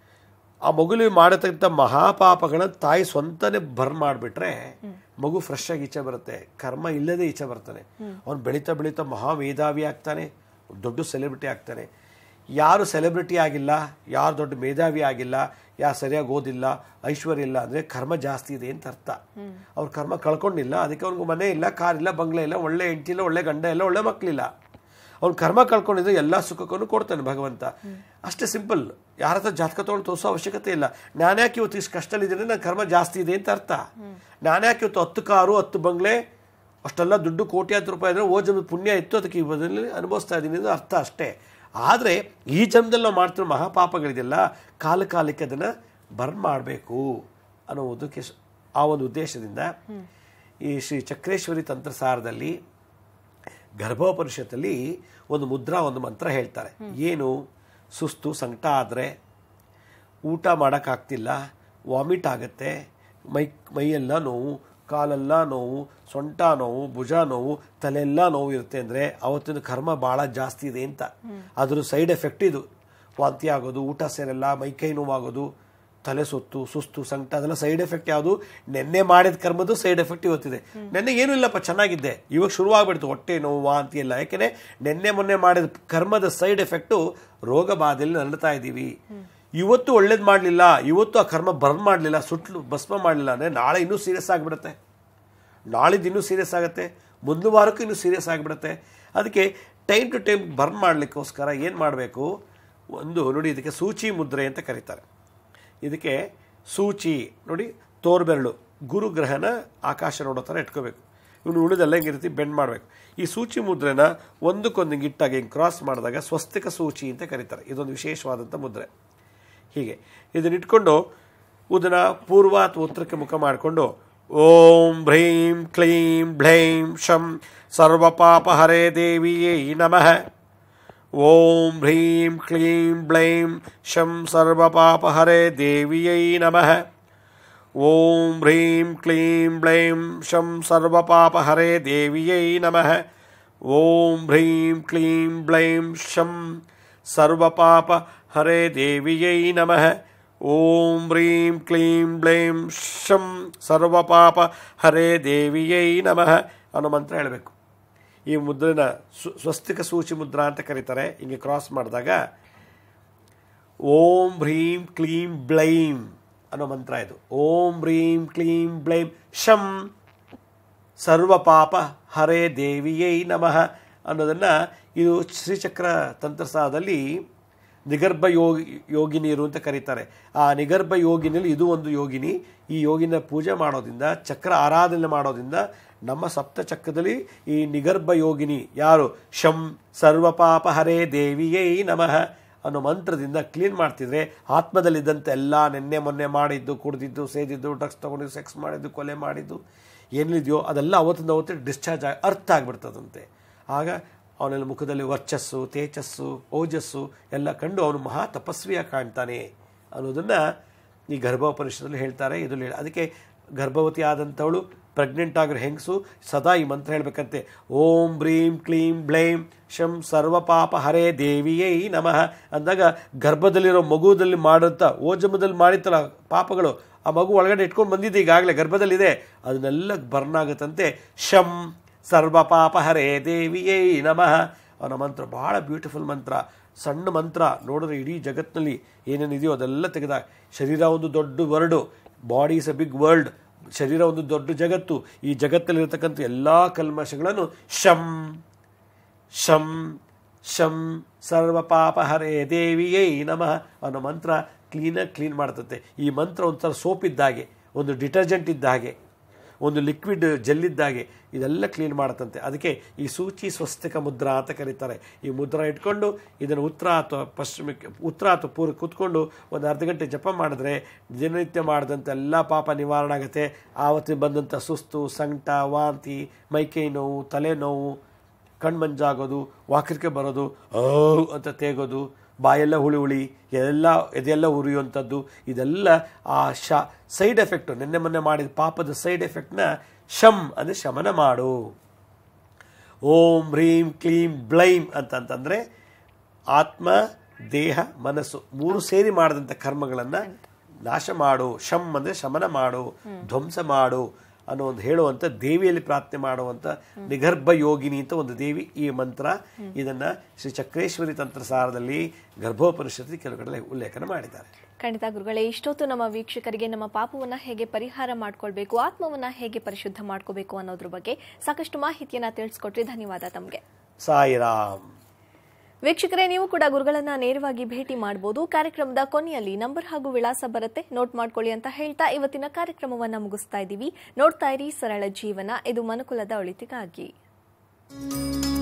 ಆ ಮಗುಲಿ ಮಾಡತಕ್ಕಂಥ ಮಹಾಪಾಪಗಳನ್ನ ತಾಯಿ ಸ್ವಂತನೇ ಬರ್ ಮಾಡಿಬಿಟ್ರೆ ಮಗು ಫ್ರೆಶ್ ಆಗಿ ಈಚೆ ಬರುತ್ತೆ ಕರ್ಮ ಇಲ್ಲದೆ ಈಚೆ ಬರ್ತಾನೆ ಅವ್ನು ಬೆಳೀತಾ ಬೆಳೀತಾ ಮಹಾ ಮೇಧಾವಿ ಆಗ್ತಾನೆ ದೊಡ್ಡ ಸೆಲೆಬ್ರಿಟಿ ಆಗ್ತಾನೆ ಯಾರು ಸೆಲೆಬ್ರಿಟಿ ಆಗಿಲ್ಲ ಯಾರು ದೊಡ್ಡ ಮೇಧಾವಿ ಆಗಿಲ್ಲ ಯಾರು ಸರಿಯಾಗಿ ಓದಿಲ್ಲ ಐಶ್ವರ್ಯ ಇಲ್ಲ ಅಂದರೆ ಕರ್ಮ ಜಾಸ್ತಿ ಇದೆ ಅಂತ ಅರ್ಥ ಅವ್ರ ಕರ್ಮ ಕಳ್ಕೊಂಡಿಲ್ಲ ಅದಕ್ಕೆ ಅವ್ನಿಗೆ ಮನೆ ಇಲ್ಲ ಕಾರ್ ಇಲ್ಲ ಬಂಗ್ಲೆ ಇಲ್ಲ ಒಳ್ಳೆ ಹೆಂಡತಿ ಇಲ್ಲ ಒಳ್ಳೆ ಗಂಡ ಇಲ್ಲ ಒಳ್ಳೆ ಮಕ್ಕಳಿಲ್ಲ ಅವ್ನು ಕರ್ಮ ಕಳ್ಕೊಂಡಿದ್ರೆ ಎಲ್ಲ ಸುಖಕ್ಕೂ ಕೊಡ್ತಾನೆ ಭಗವಂತ ಅಷ್ಟೇ ಸಿಂಪಲ್ ಯಾರ ಹತ್ರ ಜಾತಕ ತಗೊಂಡು ತೋರಿಸೋ ಅವಶ್ಯಕತೆ ಇಲ್ಲ ನಾನ್ಯಾಕೆ ಇವತ್ತು ಇಷ್ಟು ಕಷ್ಟದಲ್ಲಿದ್ದೀನಿ ನನ್ನ ಕರ್ಮ ಜಾಸ್ತಿ ಇದೆ ಅಂತ ಅರ್ಥ ನಾನ್ಯಾಕೆ ಇವತ್ತು ಹತ್ತು ಕಾರು ಹತ್ತು ಬಂಗ್ಲೆ ಅಷ್ಟೆಲ್ಲ ದುಡ್ಡು ಕೋಟ್ಯಾಂತರ ರೂಪಾಯಿ ಇದ್ರೆ ಓ ಜನ್ಮದ ಪುಣ್ಯ ಇತ್ತು ಅದಕ್ಕೆ ಈ ಬದಲಿ ಅನುಭವಿಸ್ತಾ ಇದ್ದೀನಿ ಅದು ಅರ್ಥ ಅಷ್ಟೇ ಆದರೆ ಈ ಜನ್ಮದಲ್ಲಿ ನಾವು ಮಾಡ್ತಿರೋ ಮಹಾಪಾಪಗಳಿದೆಯಲ್ಲ ಕಾಲ ಕಾಲಕ್ಕೆ ಅದನ್ನು ಬರ್ನ್ ಮಾಡಬೇಕು ಅನ್ನೋ ಉದ್ದೇಶ ಆ ಒಂದು ಉದ್ದೇಶದಿಂದ ಈ ಶ್ರೀ ಚಕ್ರೇಶ್ವರಿ ತಂತ್ರಸಾರದಲ್ಲಿ ಗರ್ಭೋಪನಿಷತ್ತಲ್ಲಿ ಒಂದು ಮುದ್ರಾ ಒಂದು ಮಂತ್ರ ಹೇಳ್ತಾರೆ ಏನು ಸುಸ್ತು ಸಂಕಟ ಆದರೆ ಊಟ ಮಾಡೋಕ್ಕಾಗ್ತಿಲ್ಲ ವಾಮಿಟ್ ಆಗುತ್ತೆ ಮೈ ಮೈಯೆಲ್ಲ ನೋವು ಕಾಲೆಲ್ಲ ನೋವು ಸೊಂಟ ನೋವು ಭುಜ ನೋವು ತಲೆಯೆಲ್ಲ ನೋವು ಇರುತ್ತೆ ಅಂದರೆ ಅವತ್ತಿನ ಕರ್ಮ ಭಾಳ ಜಾಸ್ತಿ ಇದೆ ಅಂತ ಅದ್ರ ಸೈಡ್ ಎಫೆಕ್ಟ್ ಇದು ವಾಂತಿ ಆಗೋದು ಊಟ ಸೇರಲ್ಲ ಮೈಕೈ ನೋವಾಗೋದು ತಲೆ ಸುತ್ತು ಸುಸ್ತು ಸಂಕಟ ಅದೆಲ್ಲ ಸೈಡ್ ಎಫೆಕ್ಟ್ ಯಾವುದು ನೆನ್ನೆ ಮಾಡಿದ ಕರ್ಮದ್ದು ಸೈಡ್ ಎಫೆಕ್ಟ್ ಇವತ್ತಿದೆ ನೆನ್ನೆ ಏನೂ ಇಲ್ಲಪ್ಪ ಚೆನ್ನಾಗಿದ್ದೆ ಇವಾಗ ಶುರುವಾಗ್ಬಿಡ್ತು ಹೊಟ್ಟೆ ನೋವು ವಾಂತಿ ಎಲ್ಲ ಯಾಕೆಂದ್ರೆ ನೆನ್ನೆ ಮೊನ್ನೆ ಮಾಡಿದ ಕರ್ಮದ ಸೈಡ್ ಎಫೆಕ್ಟು ರೋಗ ಬಾಧೆಯಲ್ಲಿ ನರಳ್ತಾ ಇದ್ದೀವಿ ಇವತ್ತು ಒಳ್ಳೇದು ಮಾಡಲಿಲ್ಲ ಇವತ್ತು ಆ ಕರ್ಮ ಬರ್ನ್ ಮಾಡಲಿಲ್ಲ ಸುಟ್ಲು ಭಸ್ಮ ಮಾಡಲಿಲ್ಲ ಅಂದರೆ ನಾಳೆ ಇನ್ನೂ ಸೀರಿಯಸ್ ಆಗಿಬಿಡುತ್ತೆ ನಾಳಿದ್ದು ಇನ್ನೂ ಸೀರಿಯಸ್ ಆಗುತ್ತೆ ಮುಂದಿನ ವಾರಕ್ಕೂ ಇನ್ನೂ ಸೀರಿಯಸ್ ಆಗಿಬಿಡುತ್ತೆ ಅದಕ್ಕೆ ಟೈಮ್ ಟು ಟೈಮ್ ಬರ್ನ್ ಮಾಡಲಿಕ್ಕೋಸ್ಕರ ಏನು ಮಾಡಬೇಕು ಒಂದು ನೋಡಿ ಇದಕ್ಕೆ ಸೂಚಿ ಮುದ್ರೆ ಅಂತ ಕರೀತಾರೆ ಇದಕ್ಕೆ ಸೂಚಿ ನೋಡಿ ತೋರ್ಬೆರಳು ಗುರುಗ್ರಹನ ಆಕಾಶ ನೋಡೋ ಥರ ಇಟ್ಕೋಬೇಕು ಇವನು ಉಳಿದೆಲ್ಲ ಹಿಂಗಿರ್ತಿ ಬೆಂಡ್ ಮಾಡಬೇಕು ಈ ಸೂಚಿ ಮುದ್ರೆನ ಒಂದಕ್ಕೊಂದು ಗಿಟ್ಟಾಗಿ ಹಿಂಗೆ ಕ್ರಾಸ್ ಮಾಡಿದಾಗ ಸ್ವಸ್ತಿಕ ಸೂಚಿ ಅಂತ ಕರೀತಾರೆ ಇದೊಂದು ವಿಶೇಷವಾದಂಥ ಮುದ್ರೆ ಹೀಗೆ ಇದನ್ನ ಇಟ್ಕೊಂಡು ಉದನ ಪೂರ್ವ ಅಥವಾ ಉತ್ತರಕ್ಕೆ ಮುಖ ಮಾಡಿಕೊಂಡು ಓಂ ಭ್ರೀಂ ಕ್ಲೀಂ ಬ್ಲೈಂ ಶಂ ಸರ್ವಪಾಪ ಹರೇ ದೇವಿಯೇ ನಮಃ ಓಂ ಹ್ರೀಂ ಕ್ಲೀಂ ಬ್ಲೈಂ ಶಂ ಸರ್ವಪಾಪ ಹರೇ ದೇವಿಯೈ ನಮಃ ಓಂ ಹ್ರೀಂ ಕ್ಲೀಂ ಬ್ಲೈಂ ಶಂ ಸರ್ವಪಾಪ ಹರೇ ದೇವಿಯೈ ನಮಃ ಓಂ ಹ್ರೀಂ ಕ್ಲೀಂ ಬ್ಲೈಂ ಶಂ ಸರ್ವಪಾಪ ಹರೇ ದೇವಿಯೈ ನಮಃ ಓಂ ಹ್ರೀಂ ಕ್ಲೀಂ ಬ್ಲೈಂ ಶಂ ಸರ್ವಪಾಪ ಹರೇ ದೇವಿಯೈ ನಮಃ ಅನ್ನೋ ಮಂತ್ರ ಹೇಳಬೇಕು ಈ ಮುದ್ರೆನ ಸ್ವ- ಸ್ವಸ್ತಿಕ ಸೂಚಿ ಮುದ್ರಾ ಅಂತ ಕರೀತಾರೆ ಹಿಂಗೆ ಕ್ರಾಸ್ ಮಾಡಿದಾಗ ಓಂ ಹ್ರೀಂ ಕ್ಲೀಂ ಬ್ಲೈಂ ಅನ್ನೋ ಮಂತ್ರ ಇದು ಓಂ ಹ್ರೀಂ ಕ್ಲೀಂ ಬ್ಲೈಂ ಶಂ ಸರ್ವಪಾಪ ಹರೇ ದೇವಿಯೈ ನಮಃ ಅನ್ನೋದನ್ನ ಇದು ಶ್ರೀಚಕ್ರ ತಂತ್ರಸಾದಲ್ಲಿ ನಿಗರ್ಭ ಯೋಗಿ ಯೋಗಿನಿಯರು ಅಂತ ಕರೀತಾರೆ ಆ ನಿಗರ್ಭ ಯೋಗಿನಲ್ಲಿ ಇದು ಒಂದು ಯೋಗಿನಿ ಈ ಯೋಗಿನ ಪೂಜೆ ಮಾಡೋದ್ರಿಂದ ಚಕ್ರ ಆರಾಧನೆ ಮಾಡೋದ್ರಿಂದ ನಮ್ಮ ಸಪ್ತ ಚಕ್ರದಲ್ಲಿ ಈ ನಿಗರ್ಭ ಯೋಗಿನಿ ಯಾರು ಶಂ ಸರ್ವಪಾಪ ಹರೇ ದೇವಿಯೈ ನಮಃ ಅನ್ನೋ ಮಂತ್ರದಿಂದ ಕ್ಲೀನ್ ಮಾಡ್ತಿದ್ರೆ ಆತ್ಮದಲ್ಲಿದ್ದಂಥ ಎಲ್ಲ ನಿನ್ನೆ ಮೊನ್ನೆ ಮಾಡಿದ್ದು ಕುಡಿದಿದ್ದು ಸೇದಿದ್ದು ಡ್ರಗ್ಸ್ ತೊಗೊಂಡಿದ್ದು ಸೆಕ್ಸ್ ಮಾಡಿದ್ದು ಕೊಲೆ ಮಾಡಿದ್ದು ಏನಿದೆಯೋ ಅದೆಲ್ಲ ಅವತ್ತಿಂದ ಅವತ್ತೇ ಡಿಸ್ಚಾರ್ಜ್ ಆಗಿ ಅರ್ಥ ಆಗಿಬಿಡ್ತದಂತೆ ಆಗ ಅವನಲ್ಲಿ ಮುಖದಲ್ಲಿ ವರ್ಚಸ್ಸು ತೇಜಸ್ಸು ಓಜಸ್ಸು ಎಲ್ಲ ಕಂಡು ಅವನು ಮಹಾ ತಪಸ್ವಿಯಾಗಿ ಕಾಣ್ತಾನೆ ಅನ್ನೋದನ್ನು ಈ ಗರ್ಭೋಪನಿಷತ್ತಲ್ಲಿ ಹೇಳ್ತಾರೆ ಇದರಲ್ಲಿ ಹೇಳಿ ಅದಕ್ಕೆ ಗರ್ಭವತಿ ಆದಂಥವಳು ಪ್ರೆಗ್ನೆಂಟ್ ಆಗಿರೋ ಹೆಂಗಸು ಸದಾ ಈ ಮಂತ್ರ ಹೇಳಬೇಕಂತೆ ಓಂ ಬ್ರೀಂ ಕ್ಲೀಂ ಬ್ಲೈಂ ಶಂ ಸರ್ವಪಾಪ ಹರೇ ದೇವಿಯೈ ನಮಃ ಅಂದಾಗ ಗರ್ಭದಲ್ಲಿರೋ ಮಗುದಲ್ಲಿ ಮಾಡೋಂಥ ಓಜಮದಲ್ಲಿ ಮಾಡಿತ್ತಲ್ಲ ಪಾಪಗಳು ಆ ಮಗು ಒಳಗಡೆ ಇಟ್ಕೊಂಡು ಬಂದಿದೆ ಈಗಾಗಲೇ ಗರ್ಭದಲ್ಲಿದೆ ಅದನ್ನೆಲ್ಲ ಬರ್ನ್ ಆಗುತ್ತಂತೆ ಶಂ ಸರ್ವಪಾಪ ಹರೇ ದೇವಿಯೈ ನಮಃ ಅವನ ಮಂತ್ರ ಬಹಳ ಬ್ಯೂಟಿಫುಲ್ ಮಂತ್ರ ಸಣ್ಣ ಮಂತ್ರ ನೋಡಿದ್ರೆ ಇಡೀ ಜಗತ್ತಿನಲ್ಲಿ ಏನೇನಿದೆಯೋ ಅದೆಲ್ಲ ತೆಗೆದ ಶರೀರ ಒಂದು ದೊಡ್ಡ word body is a big world ಶರೀರ ಒಂದು ದೊಡ್ಡ ಜಗತ್ತು ಈ ಜಗತ್ತಲ್ಲಿರ್ತಕ್ಕಂಥ ಎಲ್ಲ ಕಲ್ಮಶಗಳನ್ನು ಶಂ ಶಂ ಶಂ ಸರ್ವಪಾಪ ಹರೇ ದೇವಿಯೈ ನಮಃ ಅನ್ನೋ ಮಂತ್ರ ಕ್ಲೀನಾಗಿ ಕ್ಲೀನ್ ಮಾಡ್ತತೆ ಈ ಮಂತ್ರ ಒಂಥರ ಸೋಪ್ ಇದ್ದಾಗೆ ಒಂದು ಡಿಟರ್ಜೆಂಟ್ ಇದ್ದ ಹಾಗೆ ಒಂದು ಲಿಕ್ವಿಡ್ ಜೆಲ್ ಇದ್ದಾಗೆ ಇದೆಲ್ಲ ಕ್ಲೀನ್ ಮಾಡುತ್ತಂತೆ ಅದಕ್ಕೆ ಈ ಸೂಚಿ ಸ್ವಸ್ತಿಕ ಮುದ್ರಾ ಅಂತ ಕರೀತಾರೆ ಈ ಮುದ್ರಾ ಇಟ್ಕೊಂಡು ಇದನ್ನು ಉತ್ತರ ಅಥವಾ ಪಶ್ಚಿಮಕ್ಕೆ ಉತ್ತರ ಅಥವಾ ಪೂರ್ವ ಕೂತ್ಕೊಂಡು ಒಂದು ಅರ್ಧ ಗಂಟೆ ಜಪ ಮಾಡಿದ್ರೆ ದಿನನಿತ್ಯ ಮಾಡಿದಂಥ ಎಲ್ಲ ಪಾಪ ನಿವಾರಣೆ ಆಗುತ್ತೆ ಆವತ್ತಿನ ಬಂದಂಥ ಸುಸ್ತು ಸಂಕಟ ವಾಂತಿ ಮೈಕೈ ನೋವು ತಲೆನೋವು ಕಣ್ಮಂಜಾಗೋದು ವಾಕರಿಕೆ ಬರೋದು ಔ ಅಂತ ತೇಗೋದು ಬಾಯೆಲ್ಲ ಹುಳಿ ಹುಳಿ ಎಲ್ಲ ಇದೆಲ್ಲ ಉರಿಯುವಂಥದ್ದು ಇದೆಲ್ಲ ಆ ಶ ಸೈಡ್ ಎಫೆಕ್ಟು ನಿನ್ನೆ ಮೊನ್ನೆ ಮಾಡಿದ ಪಾಪದ ಸೈಡ್ ಎಫೆಕ್ಟ್ನ ಶಮ್ ಅಂದರೆ ಶಮನ ಮಾಡು ಓಂ ಹ್ರೀಂ ಕ್ಲೀಂ ಬ್ಲೈಂ ಅಂತಂತಂದರೆ ಆತ್ಮ ದೇಹ ಮನಸ್ಸು ಮೂರು ಸೇರಿ ಮಾಡಿದಂಥ ಕರ್ಮಗಳನ್ನು ನಾಶ ಮಾಡು ಶಮ್ ಅಂದರೆ ಶಮನ ಮಾಡು ಧ್ವಂಸ ಮಾಡು ಅನ್ನೋ ಒಂದು ಹೇಳುವಂಥ ದೇವಿಯಲ್ಲಿ ಪ್ರಾರ್ಥನೆ ಮಾಡುವಂಥ ನಿಗರ್ಭ ಯೋಗಿನಿ ಅಂತ ಒಂದು ದೇವಿ ಈ ಮಂತ್ರ ಇದನ್ನ ಶ್ರೀ ಚಕ್ರೇಶ್ವರಿ ತಂತ್ರಸಾರದಲ್ಲಿ ಗರ್ಭೋಪನಿಷತ್ತಿ ಕೆಲವು ಕಡೆ ಉಲ್ಲೇಖನ ಮಾಡಿದ್ದಾರೆ ಖಂಡಿತ ಗುರುಗಳೇ ಇಷ್ಟೊತ್ತು ನಮ್ಮ ವೀಕ್ಷಕರಿಗೆ ನಮ್ಮ ಪಾಪವನ್ನ ಹೇಗೆ ಪರಿಹಾರ ಮಾಡ್ಕೊಳ್ಬೇಕು ಆತ್ಮವನ್ನ ಹೇಗೆ ಪರಿಶುದ್ಧ ಮಾಡ್ಕೋಬೇಕು ಅನ್ನೋದ್ರ ಬಗ್ಗೆ ಸಾಕಷ್ಟು ಮಾಹಿತಿಯನ್ನ ತಿಳಿಸ್ಕೊಟ್ರಿ ಧನ್ಯವಾದ ತಮಗೆ ಸಾಯಿರಾಮ್ ವೀಕ್ಷಕರೇ ನೀವು ಕೂಡ ಗುರುಗಳನ್ನ ನೇರವಾಗಿ ಭೇಟಿ ಮಾಡಬಹುದು ಕಾರ್ಯಕ್ರಮದ ಕೊನೆಯಲ್ಲಿ ನಂಬರ್ ಹಾಗೂ ವಿಳಾಸ ಬರುತ್ತೆ ನೋಟ್ ಮಾಡ್ಕೊಳ್ಳಿ ಅಂತ ಹೇಳ್ತಾ ಇವತ್ತಿನ ಕಾರ್ಯಕ್ರಮವನ್ನ ಮುಗಿಸ್ತಾ ಇದ್ದೀವಿ ನೋಡ್ತಾ ಇರಿ ಸರಳ ಜೀವನ ಇದು ಮನುಕುಲದ ಒಳಿತಿಗಾಗಿ